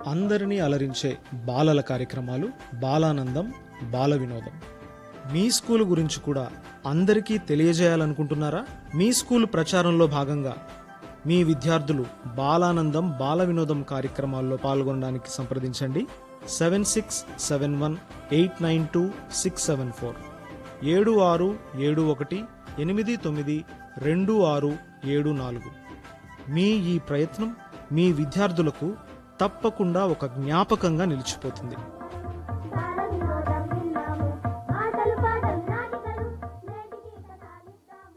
అందరినీ అలరించే బాలల కార్యక్రమాలు బాలానందం బాల వినోదం మీ స్కూల్ గురించి కూడా అందరికీ తెలియజేయాలనుకుంటున్నారా మీ స్కూల్ ప్రచారంలో భాగంగా మీ విద్యార్థులు బాలానందం బాల వినోదం కార్యక్రమాల్లో పాల్గొనడానికి సంప్రదించండి seven six seven one eight nine two six seven four ఏడు ఆరు ఏడు ఒకటి ఎనిమిది తొమ్మిది రెండు ఆరు ఏడు నాలుగు మీ ఈ ప్రయత్నం మీ విద్యార్థులకు తప్పకుండా ఒక జ్ఞాపకంగా నిలిచిపోతుంది బాలవినోదం విన్నాము ఆటలు పాటలు నాటికలు నేటికి కథ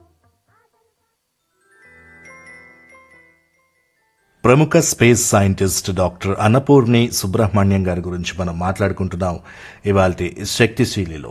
ప్రముఖ space scientist doctor Annapurni Subrahmanyam గారి గురించి మనం మాట్లాడుకుంటున్నాం ఇవాళ శక్తిశీలిలో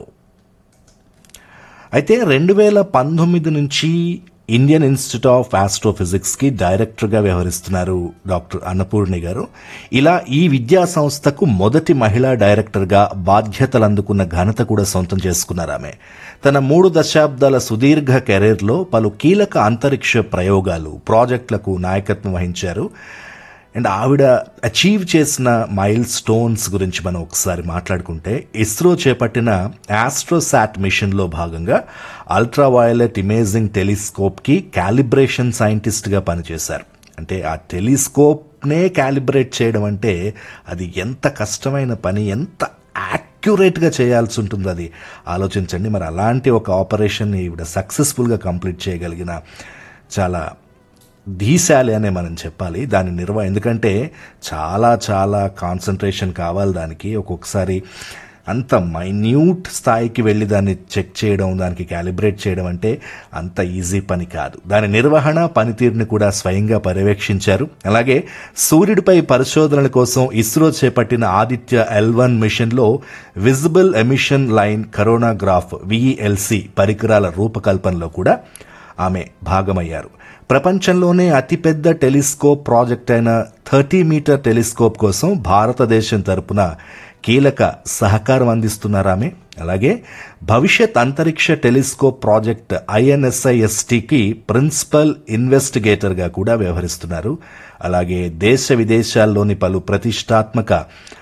అయితే రెండు వేల పంతొమ్మిది నుంచి ఇండియన్ ఇన్స్టిట్యూట్ ఆఫ్ ఆస్ట్రోఫిజిక్స్కి డైరెక్టర్గా వ్యవహరిస్తున్నారు డాక్టర్ అన్నపూర్ణి గారు ఇలా ఈ విద్యా సంస్థకు మొదటి మహిళా డైరెక్టర్గా బాధ్యతలు అందుకున్న ఘనత కూడా సొంతం చేసుకున్నారు ఆమె తన మూడు దశాబ్దాల సుదీర్ఘ కెరీర్లో పలు కీలక అంతరిక్ష ప్రయోగాలు ప్రాజెక్టులకు నాయకత్వం వహించారు అండ్ ఆవిడ అచీవ్ చేసిన మైల్ స్టోన్స్ గురించి మనం ఒకసారి మాట్లాడుకుంటే ఇస్రో చేపట్టిన ఆస్ట్రోసాట్ మిషన్లో భాగంగా అల్ట్రా వయలెట్ ఇమేజింగ్ టెలిస్కోప్కి క్యాలిబ్రేషన్ సైంటిస్ట్గా పనిచేశారు అంటే ఆ టెలిస్కోప్నే క్యాలిబ్రేట్ చేయడం అంటే అది ఎంత కష్టమైన పని ఎంత యాక్యురేట్గా చేయాల్సి ఉంటుంది అది ఆలోచించండి మరి అలాంటి ఒక ఆపరేషన్ ఈవిడ సక్సెస్ఫుల్గా కంప్లీట్ చేయగలిగిన చాలా ధీశాలి అనే మనం చెప్పాలి దాని నిర్వ ఎందుకంటే చాలా చాలా కాన్సన్ట్రేషన్ కావాలి దానికి ఒక్కొక్కసారి అంత మైన్యూట్ స్థాయికి వెళ్ళి దాన్ని చెక్ చేయడం దానికి క్యాలిబ్రేట్ చేయడం అంటే అంత ఈజీ పని కాదు దాని నిర్వహణ పనితీరుని కూడా స్వయంగా పర్యవేక్షించారు అలాగే సూర్యుడిపై పరిశోధనల కోసం ఇస్రో చేపట్టిన ఆదిత్య ఎల్ వన్ మిషన్లో visible emission line coronagraph VELC పరికరాల రూపకల్పనలో కూడా ఆమె భాగమయ్యారు ప్రపంచంలోనే అతిపెద్ద టెలిస్కోప్ ప్రాజెక్ట్ అయిన థర్టీ మీటర్ టెలిస్కోప్ కోసం భారతదేశం తరపున కీలక సహకారం అందిస్తున్నారు ఆమె అలాగే భవిష్యత్ అంతరిక్ష టెలిస్కోప్ ప్రాజెక్ట్ ఐఎన్ఎస్ఐఎస్టికి ప్రిన్సిపల్ ఇన్వెస్టిగేటర్గా కూడా వ్యవహరిస్తున్నారు అలాగే దేశ విదేశాల్లోని పలు ప్రతిష్టాత్మక